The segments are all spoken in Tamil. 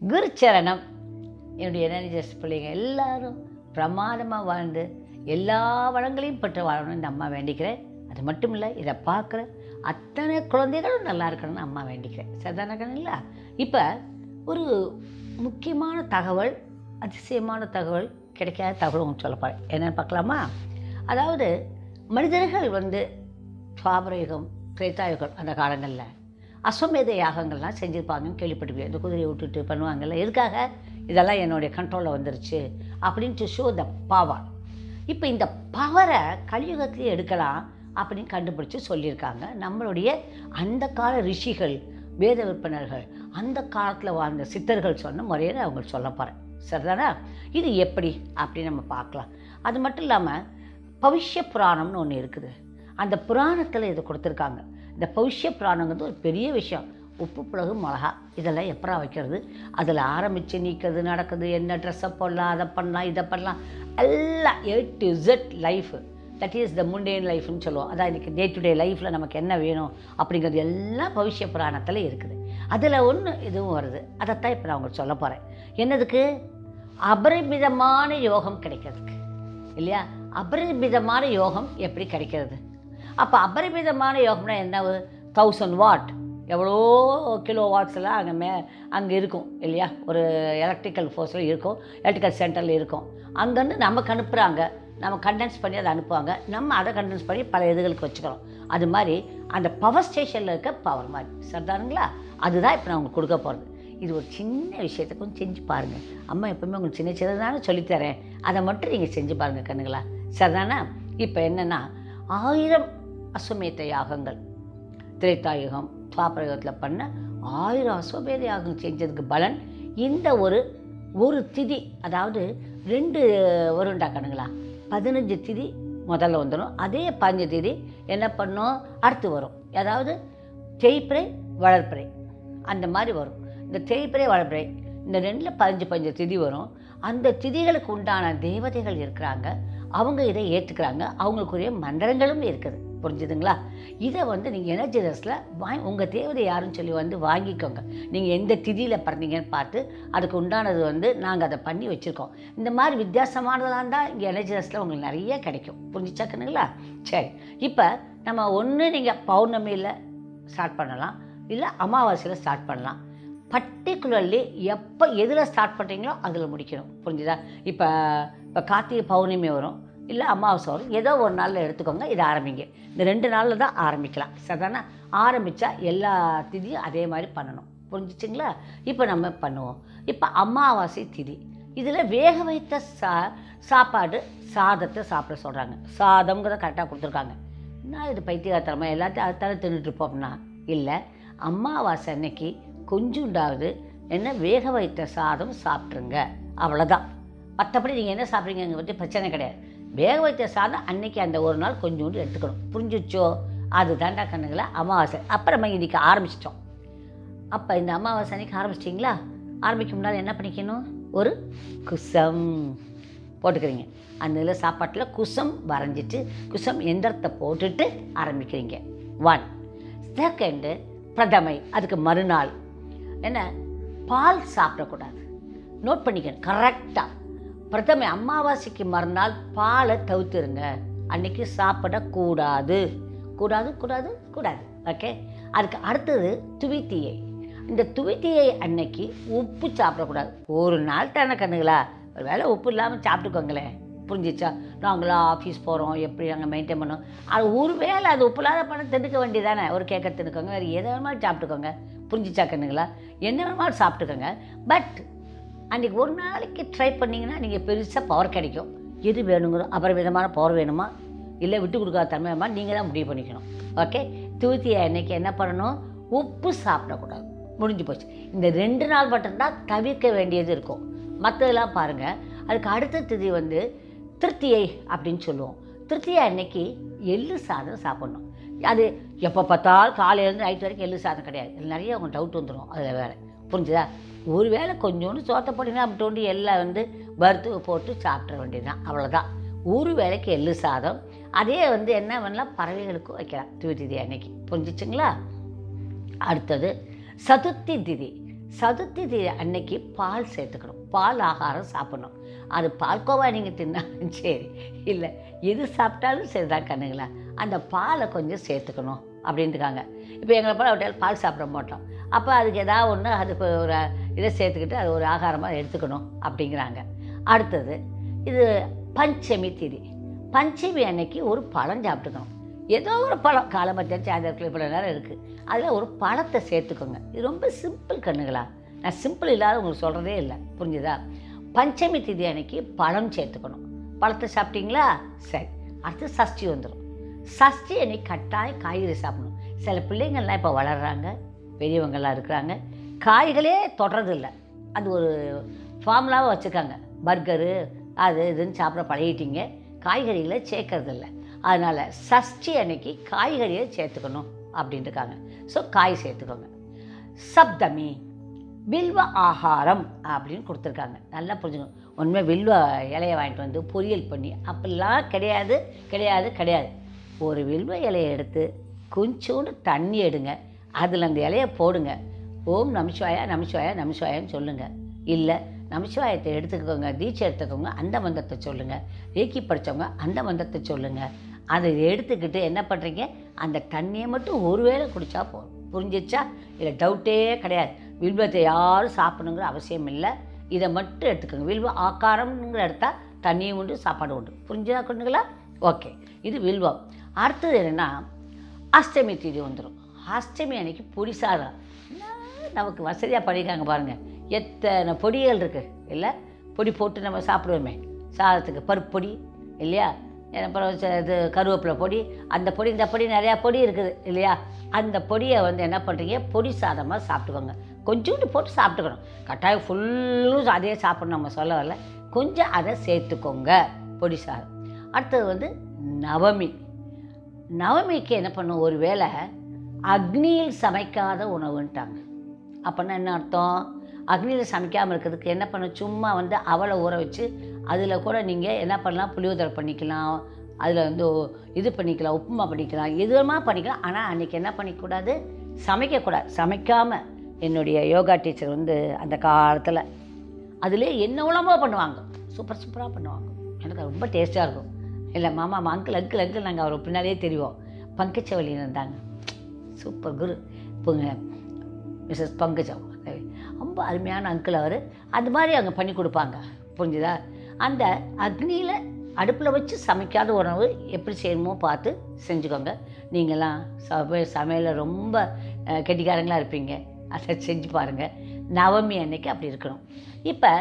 குருச்சரணம் என்னுடைய எனர்ஜஸ் பிள்ளைங்க எல்லாரும் பிரமாதமாக வாழ்ந்து எல்லா வளங்களையும் பெற்று வாழணும்னு இந்த அம்மா வேண்டிக்கிறேன் அது மட்டும் இல்லை இதை பார்க்குற அத்தனை குழந்தைகளும் நல்லா இருக்கணும்னு அம்மா வேண்டிக்கிறேன் சரிதானே கண்ணுங்களா இப்போ ஒரு முக்கியமான தகவல் அதிசயமான தகவல் கிடைக்காத தகவல் உங்களுக்கு சொல்ல போகிறேன் என்னென்னு பார்க்கலாமா அதாவது மனிதர்கள் வந்து சுவாபரயுகம் திரேதாயுகம் அந்த காலங்களில் அஸ்வமேத யாகங்கள்லாம் செஞ்சுருப்பாங்கன்னு கேள்விப்பட்டிருக்கேன் இந்த குதிரையை விட்டுட்டு பண்ணுவாங்கல்ல எதுக்காக இதெல்லாம் என்னுடைய கண்ட்ரோலில் வந்துருச்சு அப்படின்ட்டு ஷோ த பவர் இப்போ இந்த பவரை கலியுகத்திலே எடுக்கலாம் அப்படின்னு கண்டுபிடிச்சு சொல்லியிருக்காங்க நம்மளுடைய அந்த கால ரிஷிகள் வேத விற்பனர்கள் அந்த காலத்தில் வாழ்ந்த சித்தர்கள் சொன்ன முறையில் அவங்க சொல்ல போகிறேன் சரிதானா இது எப்படி அப்படின்னு நம்ம பார்க்கலாம் அது மட்டும் இல்லாமல் பவிஷ்ய புராணம்னு ஒன்று இருக்குது அந்த புராணத்தில் இது கொடுத்துருக்காங்க இந்த பவிஷ்ய புராணங்கிறது ஒரு பெரிய விஷயம் உப்பு பிளகு மிளகா இதெல்லாம் எப்பரா வைக்கிறது அதில் ஆரம்பித்து நீக்கிறது நடக்குது என்ன ட்ரெஸ்ஸை போடலாம் அதை பண்ணலாம் இதை பண்ணலாம் எல்லாம் A to Z life that is the mundane லைஃப்னு சொல்லுவோம் அதான் இன்றைக்கி டே டு டே லைஃப்பில் நமக்கு என்ன வேணும் அப்படிங்கிறது எல்லாம் பவிஷ்ய புராணத்தில் இருக்குது அதில் ஒன்று இதுவும் வருது அதைத்தான் இப்போ நான் உங்களுக்கு சொல்ல போகிறேன் என்னதுக்கு அபரிமிதமான யோகம் கிடைக்கிறதுக்கு இல்லையா அபரிமிதமான யோகம் எப்படி கிடைக்கிறது அப்போ அபரிமிதமான யோகம்னா என்ன தௌசண்ட் வாட் எவ்வளோ கிலோ வாட்ஸ்லாம் அங்கே மே அங்கே இருக்கும் இல்லையா ஒரு எலக்ட்ரிக்கல் ஃபோர்ஸில் இருக்கும் எலக்ட்ரிக்கல் சென்டரில் இருக்கும் அங்கேருந்து நமக்கு அனுப்புகிறாங்க நம்ம கண்டென்ஸ் பண்ணி அதை அனுப்புவாங்க நம்ம அதை கண்டென்ஸ் பண்ணி பல இதுகளுக்கு வச்சுக்கிறோம் அது மாதிரி அந்த பவர் ஸ்டேஷனில் இருக்க பவர் மாதிரி சரிதானுங்களா அதுதான் இப்போ நான் உங்களுக்கு கொடுக்க போகிறது இது ஒரு சின்ன விஷயத்தை கொஞ்சம் செஞ்சு பாருங்கள் அம்மா எப்பவுமே உங்களுக்கு சின்ன சின்னதானே சொல்லித்தரேன் அதை மட்டும் நீங்கள் செஞ்சு பாருங்கள் கண்ணுங்களா சரிதானா இப்போ என்னென்னா ஆயிரம் அஸ்வமேத யாகங்கள் திரேதாயுகம் துவாபரயுகத்தில் பண்ண ஆயிரம் அஸ்வமேத யாகம் செஞ்சதுக்கு பலன் இந்த ஒரு ஒரு திதி அதாவது ரெண்டு வருண்டா கண்ணுங்களா பதினஞ்சு திதி முதல்ல வந்துடும் அதே பதினஞ்சு திதி என்ன பண்ணும் அடுத்து வரும் அதாவது தேய்பிறை வளர்ப்பிறை அந்த மாதிரி வரும் இந்த தேய்பிறை வளர்ப்பிறை இந்த ரெண்டில் பதினஞ்சு பதினஞ்சு திதி வரும் அந்த திதிகளுக்கு உண்டான தேவதைகள் இருக்கிறாங்க அவங்க இதை ஏற்றுக்கிறாங்க அவங்களுக்குரிய மந்திரங்களும் இருக்குது புரிஞ்சுதுங்களா இதை வந்து நீங்கள் எனர்ஜி ரெஸ்ட்டில் வாங்கி உங்கள் தேவதை யாருன்னு சொல்லி வந்து வாங்கிக்கோங்க நீங்கள் எந்த திதியில் பிறந்தீங்கன்னு பார்த்து அதுக்கு உண்டானது வந்து நாங்கள் அதை பண்ணி வச்சுருக்கோம் இந்த மாதிரி வித்தியாசமானதெல்லாம் இருந்தால் இங்கே எனர்ஜி ரெஸ்ட்டில் உங்களுக்கு நிறைய கிடைக்கும் புரிஞ்சுச்சாக்கணுங்களா சரி இப்போ நம்ம ஒன்று நீங்கள் பௌர்ணமியில் ஸ்டார்ட் பண்ணலாம் இல்லை அமாவாசையில் ஸ்டார்ட் பண்ணலாம் பர்டிகுலர்லி எப்போ எதில் ஸ்டார்ட் பண்ணுறீங்களோ அதில் முடிக்கணும் புரிஞ்சுதா இப்போ இப்போ கார்த்திகை பௌர்ணமி வரும் இல்லை அமாவாசை வரும் ஏதோ ஒரு நாளில் எடுத்துக்கோங்க இதை ஆரம்பிங்க இந்த ரெண்டு நாளில் தான் ஆரம்பிக்கலாம் சரிதானே ஆரம்பித்தா எல்லா திதியும் அதே மாதிரி பண்ணணும் புரிஞ்சிச்சிங்களா இப்போ நம்ம பண்ணுவோம் இப்போ அமாவாசை திதி இதில் வேக வைத்த சா சாப்பாடு சாதத்தை சாப்பிட சொல்கிறாங்க சாதம்ங்கிறத கரெக்டாக கொடுத்துருக்காங்க நான் இது பைத்தியகாரத்தனமாக எல்லாத்தையும் அதுதானே தின்னுட்டு இருப்போம்னா இல்லை அமாவாசை அன்னைக்கு கொஞ்சுண்டாவது என்ன வேக வைத்த சாதம் சாப்பிட்ருங்க அவ்வளோதான் மற்றபடி நீங்கள் என்ன சாப்பிட்றீங்க பற்றி பிரச்சனை கிடையாது வேக வைத்த சாதம் அன்னைக்கு அந்த ஒரு நாள் கொஞ்சோண்டு எடுத்துக்கணும் புரிஞ்சுச்சோ அது தாண்டா கண்ணுங்களா அமாவாசை அப்புறம் நம்ம இன்றைக்கி ஆரம்பிச்சிட்டோம் அப்போ இந்த அமாவாசை அன்னைக்கு ஆரம்பிச்சிட்டிங்களா ஆரம்பிக்க முன்னால் என்ன பண்ணிக்கணும் ஒரு குசம் போட்டுக்கிறீங்க அந்த இதில் சாப்பாட்டில் குசம் வரைஞ்சிட்டு குசம் எந்திரத்தை போட்டுட்டு ஆரம்பிக்கிறீங்க ஒன் செகண்டு பிரதமை அதுக்கு மறுநாள் என்ன பால் சாப்பிடக்கூடாது நோட் பண்ணிக்கணும் கரெக்டாக பிரதமை அமாவாசைக்கு மறுநாள் பாலை தவிர்த்துருங்க அன்னைக்கு சாப்பிடக்கூடாது கூடாது கூடாது கூடாது ஓகே அதுக்கு அடுத்தது துவித்தியை இந்த துவித்தியை அன்னைக்கு உப்பு சாப்பிடக்கூடாது ஒரு நாள் தானே கண்ணுங்களா ஒரு வேளை உப்பு இல்லாமல் சாப்பிட்டுக்கோங்களேன் புரிஞ்சிச்சா நாங்களாம் ஆஃபீஸ் போகிறோம் எப்படி நாங்கள் மெயின்டைன் பண்ணோம் அது ஒரு வேளை அது உப்பு இல்லாத பணம் தின்னுக்க வேண்டியதானே ஒரு கேக்க தின்னுக்கோங்க வேறு எதை வேணுமாலும் சாப்பிட்டுக்கோங்க புரிஞ்சிச்சா கண்ணுங்களா என்ன வேணுமாலும் சாப்பிட்டுக்கோங்க பட் அன்றைக்கி ஒரு நாளைக்கு ட்ரை பண்ணிங்கன்னா நீங்கள் பெருசாக பவர் கிடைக்கும் எது வேணுங்கிறோ அப்புறம் விதமான பவர் வேணுமா இல்லை விட்டு கொடுக்காத தன்மை வேணுமா நீங்கள் தான் முடிவு பண்ணிக்கணும் ஓகே தூத்தி அன்னைக்கு என்ன பண்ணணும் உப்பு சாப்பிடக்கூடாது முடிஞ்சு போச்சு இந்த ரெண்டு நாள் மட்டும்தான் தவிர்க்க வேண்டியது இருக்கும் மற்றதெல்லாம் பாருங்கள் அதுக்கு அடுத்த திதி வந்து திருத்தியை அப்படின்னு சொல்லுவோம் திருத்தியை அன்னைக்கு எள்ளு சாதம் சாப்பிட்ணும் அது எப்போ பார்த்தாலும் காலையிலேருந்து நைட் வரைக்கும் எள்ளு சாதம் கிடையாது இதுல நிறைய அவங்க டவுட் வந்துடும் அதில் வேறு புரிஞ்சுதா ஒரு வேளை கொஞ்சோண்டு சோத்தை போட்டிங்கன்னா அப்படி எல்லாம் வந்து வறுத்து போட்டு சாப்பிட்ற வேண்டியதுதான் அவ்வளோதான் ஒரு வேளைக்கு எள்ளு சாதம் அதே வந்து என்ன பண்ணலாம் பறவைகளுக்கும் வைக்கலாம் திதி அன்னைக்கு புரிஞ்சிச்சுங்களா அடுத்தது சதுர்த்தி திதி சதுர்த்தி தி அன்னைக்கு பால் சேர்த்துக்கணும் பால் ஆகாரம் சாப்பிடணும் அது பால்கோவா நீங்கள் தின்னாலும் சரி இல்லை எது சாப்பிட்டாலும் சரிதான் கண்ணுங்களா அந்த பாலை கொஞ்சம் சேர்த்துக்கணும் அப்படின்ட்டுருக்காங்க இப்போ எங்களை போல அப்படியே பால் சாப்பிட மாட்டோம் அப்போ அதுக்கு ஏதாவது ஒன்று அதுக்கு ஒரு இதை சேர்த்துக்கிட்டு அது ஒரு ஆகாரமாக எடுத்துக்கணும் அப்படிங்கிறாங்க அடுத்தது இது பஞ்சமி திதி பஞ்சமி அன்னைக்கு ஒரு பழம் சாப்பிட்டுக்கணும் ஏதோ ஒரு பழம் காலமத்தியம் சாயந்தரத்தில் இவ்வளோ நேரம் இருக்குது அதில் ஒரு பழத்தை சேர்த்துக்கோங்க இது ரொம்ப சிம்பிள் கண்ணுங்களா நான் சிம்பிள் இல்லாத உங்களுக்கு சொல்கிறதே இல்லை புரிஞ்சுதா பஞ்சமி திதி அன்னைக்கு பழம் சேர்த்துக்கணும் பழத்தை சாப்பிட்டீங்களா சரி அடுத்து சஷ்டி வந்துடும் சஷ்டி அன்னைக்கு கட்டாயம் காய்கறி சாப்பிடணும் சில பிள்ளைங்கள்லாம் இப்போ வளர்கிறாங்க பெரியவங்கள்லாம் இருக்கிறாங்க காய்களே தொடறதில்ல அது ஒரு ஃபார்முலாவை வச்சுருக்காங்க பர்கரு அது இதுன்னு சாப்பிட பழகிட்டீங்க காய்கறிகளை சேர்க்கறதில்ல அதனால் சஷ்டி அன்னைக்கு காய்கறியை சேர்த்துக்கணும் அப்படின்ட்டு இருக்காங்க ஸோ காய் சேர்த்துக்கோங்க சப்தமி வில்வ ஆகாரம் அப்படின்னு கொடுத்துருக்காங்க நல்லா புரிஞ்சுக்கணும் உண்மை வில்வ இலையை வாங்கிட்டு வந்து பொரியல் பண்ணி அப்படிலாம் கிடையாது கிடையாது கிடையாது ஒரு வில்வ இலையை எடுத்து கொஞ்சோண்டு தண்ணி எடுங்க அதில் அந்த இலையை போடுங்க ஓம் நமசிவாயா நமசிவாயா நமசிவாயான்னு சொல்லுங்கள் இல்லை நமசிவாயத்தை எடுத்துக்கோங்க தீட்சை எடுத்துக்கோங்க அந்த மந்திரத்தை சொல்லுங்கள் ரேக்கி படித்தவங்க அந்த மந்திரத்தை சொல்லுங்கள் அதை எடுத்துக்கிட்டு என்ன பண்ணுறீங்க அந்த தண்ணியை மட்டும் ஒரு வேளை குடித்தா போதும் புரிஞ்சிச்சா இதில் டவுட்டே கிடையாது வில்வத்தை யாரும் சாப்பிடணுங்கிற அவசியம் இல்லை இதை மட்டும் எடுத்துக்கோங்க வில்வ ஆக்காரம்ங்கிற எடுத்தா தண்ணியும் உண்டு சாப்பாடு உண்டு புரிஞ்சுதா கொண்டுங்களா ஓகே இது வில்வம் அடுத்தது என்னென்னா அஷ்டமி தீதி வந்துடும் அஷ்டமி அன்னைக்கு பொடி சாதம் என்ன நமக்கு வசதியாக பண்ணியிருக்காங்க பாருங்கள் எத்தனை பொடிகள் இருக்குது இல்லை பொடி போட்டு நம்ம சாப்பிடுவோமே சாதத்துக்கு பருப்பு பொடி இல்லையா அப்புறம் ச- இது கருவேப்பிலை பொடி அந்த பொடி இந்த பொடி நிறையா பொடி இருக்குது இல்லையா அந்த பொடியை வந்து என்ன பண்ணுறீங்க பொடி சாதமாக சாப்பிட்டுக்கோங்க கொஞ்சோண்டு போட்டு சாப்பிட்டுக்கணும் கட்டாயம் ஃபுல்லும் அதே சாப்பிடணும் நம்ம சொல்ல வரல கொஞ்சம் அதை சேர்த்துக்கோங்க பொடி சாதம் அடுத்தது வந்து நவமி நவமிக்கு என்ன பண்ணும் ஒரு வேளை அக்னியில் சமைக்காத உணவுன்ட்டாங்க அப்படின்னா என்ன அர்த்தம் அக்னியில் சமைக்காமல் இருக்கிறதுக்கு என்ன பண்ண சும்மா வந்து அவலை ஊற வச்சு அதில் கூட நீங்கள் என்ன பண்ணலாம் புளியோதரை பண்ணிக்கலாம் அதில் வந்து ஒ- இது பண்ணிக்கலாம் உப்புமா பண்ணிக்கலாம் எதுவுமா பண்ணிக்கலாம் ஆனால் அன்றைக்கி என்ன பண்ணிக்கூடாது சமைக்கக்கூடாது சமைக்காமல் என்னுடைய யோகா டீச்சர் வந்து அந்த காலத்தில் அதிலே என்ன உணவோ பண்ணுவாங்க சூப்பர் சூப்பராக பண்ணுவாங்க எனக்கு அது ரொம்ப டேஸ்ட்டாக இருக்கும் இல்லை மாமா அங்கிள் அங்கிள் அங்கிள் நாங்கள் அவர் பின்னாடியே தெரிவோம் பங்கச்சவலின்னு இருந்தாங்க சூப்பர் குரு இப்போங்க மிஸ்ஸஸ் பங்கஜம் ரொம்ப அருமையான அங்கிள் அவர் அது மாதிரி அவங்க பண்ணி கொடுப்பாங்க புரிஞ்சுதா அந்த அக்னியில் அடுப்பில் வச்சு சமைக்காத உணவு எப்படி செய்யணுமோ பார்த்து செஞ்சுக்கோங்க நீங்களாம் சமை சமையலில் ரொம்ப அஹ், கெட்டிக்காரங்களா இருப்பீங்க அதை செஞ்சு பாருங்கள் நவமி அன்னைக்கு அப்படி இருக்கணும் இப்போ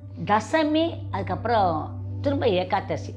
தசமி அதுக்கப்புறம் திரும்ப ஏகாதசி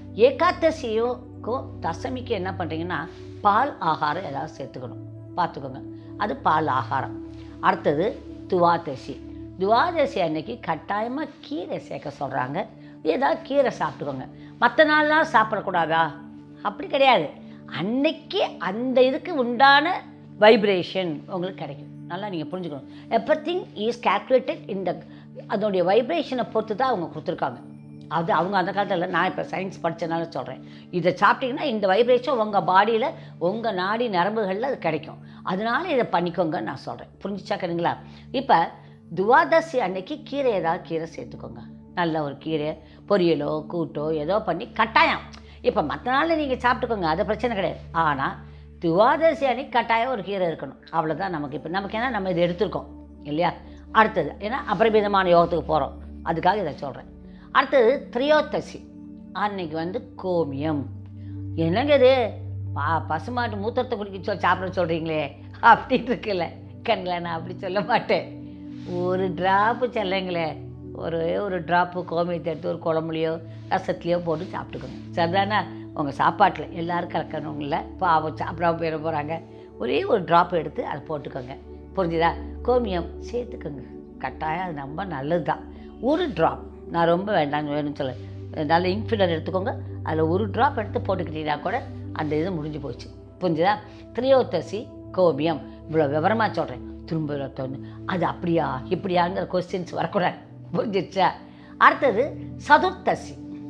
ஏகாதசியுக்கும் தசமிக்கு என்ன பண்ணுறீங்கன்னா பால் ஆகாரம் ஏதாவது சேர்த்துக்கணும் பார்த்துக்கோங்க அது பால் ஆகாரம் அடுத்தது துவாதசி துவாதசி அன்னைக்கு கட்டாயமாக கீரை சேர்க்க சொல்கிறாங்க ஏதாவது கீரை சாப்பிட்டுக்கோங்க மற்ற நாள்லாம் சாப்பிடக்கூடாதா அப்படி கிடையாது அன்னைக்கு அந்த இதுக்கு உண்டான வைப்ரேஷன் உங்களுக்கு கிடைக்கும் நல்லா நீங்கள் புரிஞ்சுக்கணும் எவ்ரி திங் இஸ் calculated இந்த அதனுடைய வைப்ரேஷனை பொறுத்து தான் அவங்க கொடுத்துருக்காங்க அது அவங்க அந்த காலத்தில் நான் இப்போ சயின்ஸ் படித்தனால சொல்கிறேன் இதை சாப்பிட்டீங்கன்னா இந்த வைப்ரேஷன் உங்கள் பாடியில் உங்கள் நாடி நரம்புகளில் அது கிடைக்கும் அதனால இதை பண்ணிக்கோங்கன்னு நான் சொல்கிறேன் புரிஞ்சுச்சா கணுங்களா இப்போ துவாதசி அன்னைக்கு கீரை ஏதாவது கீரை சேர்த்துக்கோங்க நல்ல ஒரு கீரை பொரியலோ கூட்டோ ஏதோ பண்ணி கட்டாயம் இப்போ மற்ற நாளில் நீங்கள் சாப்பிட்டுக்கோங்க அது பிரச்சனை கிடையாது ஆனால் துவாதசி அன்னைக்கு கட்டாயம் ஒரு கீரை இருக்கணும் அவ்வளோதான் நமக்கு இப்போ நமக்கு ஏன்னா நம்ம இதை எடுத்திருக்கோம் இல்லையா அடுத்தது ஏன்னா அபரிமிதமான யோகத்துக்கு போகிறோம் அதுக்காக இதை சொல்கிறேன் அடுத்தது திரியோதசி அன்னைக்கு வந்து கோமியம் என்னங்க இது பா பசுமாட்டு மூத்திரத்தை குடிக்க சொல் சாப்பிட சொல்கிறீங்களே அப்படின்னு இருக்குல்ல கண்ணில் நான் அப்படி சொல்ல மாட்டேன் ஒரு ட்ராப்பு செல்லைங்களே ஒரே ஒரு ட்ராப்பு கோமியத்தை எடுத்து ஒரு குழம்புலையோ ரசத்துலையோ போட்டு சாப்பிட்டுக்கோங்க சரிதானே உங்கள் சாப்பாட்டில் எல்லோரும் கலக்கணுங்கள பாவம் சாப்பிடாம போயிட போகிறாங்க ஒரே ஒரு ட்ராப் எடுத்து அதை போட்டுக்கோங்க புரிஞ்சுதா கோமியம் சேர்த்துக்கோங்க கட்டாயம் அது ரொம்ப நல்லது தான் ஒரு ட்ராப் நான் ரொம்ப வேண்டாம் வேணும்னு சொல்ல நல்ல இன்ஃபிலர் எடுத்துக்கோங்க அதில் ஒரு ட்ராப் எடுத்து போட்டுக்கிட்டீங்கன்னா கூட அந்த இது முடிஞ்சு போச்சு புரிஞ்சுதா திரியோதசி கோமியம் இவ்வளோ விவரமாக சொல்கிறேன் திரும்ப தோணு அது அப்படியா இப்படியாங்கிற கொஸ்டின்ஸ் வரக்கூடாது புரிஞ்சிருச்சா அடுத்தது சதுர்த்தசி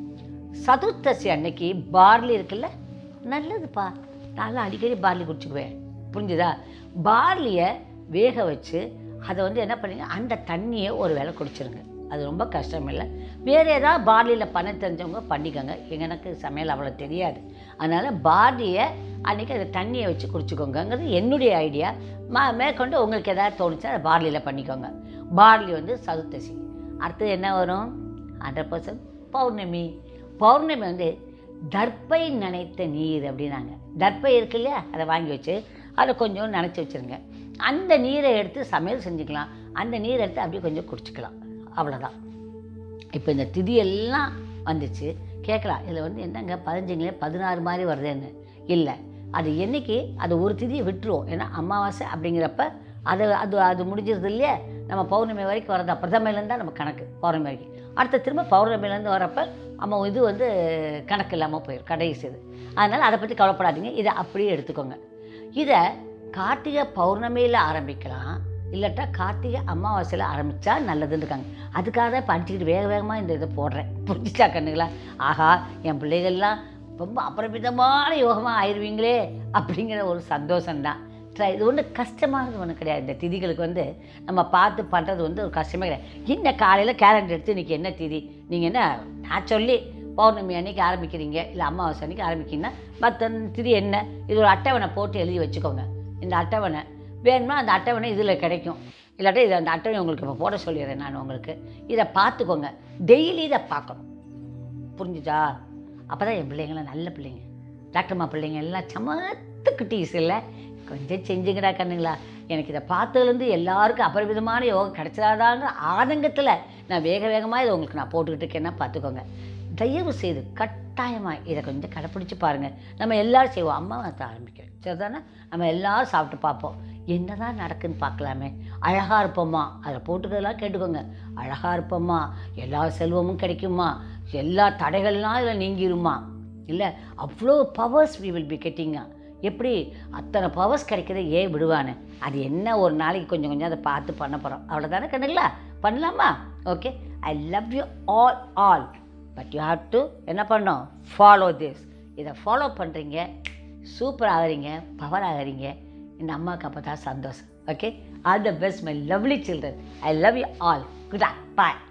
சதுர்த்தசி அன்னைக்கு பார்லி இருக்குல்ல நல்லதுப்பா நான்லாம் அடிக்கடி பார்லி குடிச்சுக்குவேன் புரிஞ்சுதா பார்லியை வேக வச்சு அதை வந்து என்ன பண்ணுங்க அந்த தண்ணியை ஒரு வேளை குடிச்சிருங்க அது ரொம்ப கஷ்டம் இல்லை வேறு ஏதாவது பார்லியில் பண்ண தெரிஞ்சவங்க பண்ணிக்கோங்க எனக்கு சமையல் அவ்வளோ தெரியாது அதனால் பார்லியை அன்றைக்கி அந்த தண்ணியை வச்சு குடிச்சிக்கோங்கங்கிறது என்னுடைய ஐடியா மா மேற்கொண்டு உங்களுக்கு எதாவது தோணுச்சா அதை பார்லியில் பண்ணிக்கோங்க பார்லி வந்து சதுர்த்தசி அடுத்தது என்ன வரும் ஹண்ட்ரட் பர்சன்ட் பௌர்ணமி பௌர்ணமி வந்து தர்ப்பை நனைத்த நீர் அப்படின்னாங்க தர்ப்பை இருக்கு இல்லையா அதை வாங்கி வச்சு அதை கொஞ்சம் நனைச்சி வச்சுருங்க அந்த நீரை எடுத்து சமையல் செஞ்சுக்கலாம் அந்த நீரை எடுத்து அப்படியே கொஞ்சம் குடிச்சிக்கலாம் அவ்வளோதான் இப்போ இந்த திதி எல்லாம் வந்துச்சு கேட்கலாம் இதில் வந்து என்னங்க பதினஞ்சுங்களே பதினாறு மாதிரி வருதுன்னு இல்லை அது என்னைக்கு அது ஒரு திதியை விட்டுருவோம் ஏன்னா அமாவாசை அப்படிங்கிறப்ப அது அது அது முடிஞ்சிருது இல்லையா நம்ம பௌர்ணமி வரைக்கும் வரதா பிரதமையிலேருந்து தான் நம்ம கணக்கு பௌர்ணமி வரைக்கும் அடுத்த திரும்ப பௌர்ணமிலேருந்து வரப்போ நம்ம இது வந்து கணக்கு இல்லாமல் போயிடும் கடைசி இது அதனால் அதை பற்றி கவலைப்படாதீங்க இதை அப்படியே எடுத்துக்கோங்க இதை கார்த்திகை பௌர்ணமியில் ஆரம்பிக்கலாம் இல்லாட்டா கார்த்திகை அமாவாசையில் ஆரம்பித்தா நல்லதுன்னு இருக்காங்க அதுக்காக தான் படிச்சுக்கிட்டு வேக வேகமாக இந்த இதை போடுறேன் புரிஞ்சுச்சா கண்ணுங்களா ஆஹா என் பிள்ளைகள்லாம் ரொம்ப அபரிமிதமான யோகமாக ஆயிடுவீங்களே அப்படிங்கிற ஒரு சந்தோஷம்தான் ட்ரை இது ஒன்றும் கஷ்டமானது ஒன்றும் கிடையாது இந்த திதிகளுக்கு வந்து நம்ம பார்த்து பண்ணுறது வந்து ஒரு கஷ்டமே கிடையாது என்ன காலையில் கேலண்டர் எடுத்து இன்றைக்கி என்ன திதி நீங்கள் என்ன நான் சொல்லி பௌர்ணமி அன்னைக்கு ஆரம்பிக்கிறீங்க இல்லை அமாவாசை அன்னைக்கு ஆரம்பிக்கிறீங்கன்னா மற்ற திதி என்ன இது ஒரு அட்டவணை போட்டு எழுதி வச்சுக்கோங்க இந்த அட்டவணை வேணுமா அந்த அட்டவணை இதில் கிடைக்கும் இல்லாட்டா இதை அந்த அட்டவணை உங்களுக்கு இப்போ போட சொல்லிடுறேன் நான் உங்களுக்கு இதை பார்த்துக்கோங்க டெய்லி இதை பார்க்கணும் புரிஞ்சுதா அப்போ தான் என் பிள்ளைங்களாம் நல்ல பிள்ளைங்க டாக்டர்மா பிள்ளைங்க எல்லாம் சமத்து குட்டீஸ் இல்லை கொஞ்சம் செஞ்சுங்கடா கண்ணுங்களா எனக்கு இதை பார்த்ததுலேருந்து எல்லாருக்கும் அபரிவிதமான யோகம் கிடைச்சிடாதாங்க ஆதங்கத்தில் நான் வேக வேகமாக இதை உங்களுக்கு நான் போட்டுக்கிட்டு இருக்கேன்னா பார்த்துக்கோங்க தயவு செய்து கட்டாயமாக இதை கொஞ்சம் கடைப்பிடிச்சு பாருங்கள் நம்ம எல்லோரும் செய்வோம் அம்மா அதை ஆரம்பிக்கிறேன் சரிதானே நம்ம எல்லோரும் சாப்பிட்டு பார்ப்போம் என்னதான் நடக்குன்னு பார்க்கலாமே அழகாக இருப்போமா அதில் போட்டுக்கிறதெல்லாம் கேட்டுக்கோங்க அழகாக இருப்போமா எல்லா செல்வமும் கிடைக்குமா எல்லா தடைகள்லாம் இதில் நீங்கிருமா இல்லை அவ்வளோ powers we will be getting எப்படி அத்தனை பவர்ஸ் கிடைக்கிறத ஏன் விடுவானே அது என்ன ஒரு நாளைக்கு கொஞ்சம் கொஞ்சம் அதை பார்த்து பண்ண போகிறோம் அவ்வளோதானே கண்ணுங்களா பண்ணலாமா okay I love you all all but you have to என்ன பண்ணோம் ஃபாலோ திஸ் இதை ஃபாலோ பண்ணுறீங்க சூப்பர் ஆகுறீங்க பவர் ஆகுறீங்க இந்த அம்மாவுக்கு அப்போ தான் சந்தோஷம் okay all the best my lovely children I love you all good bye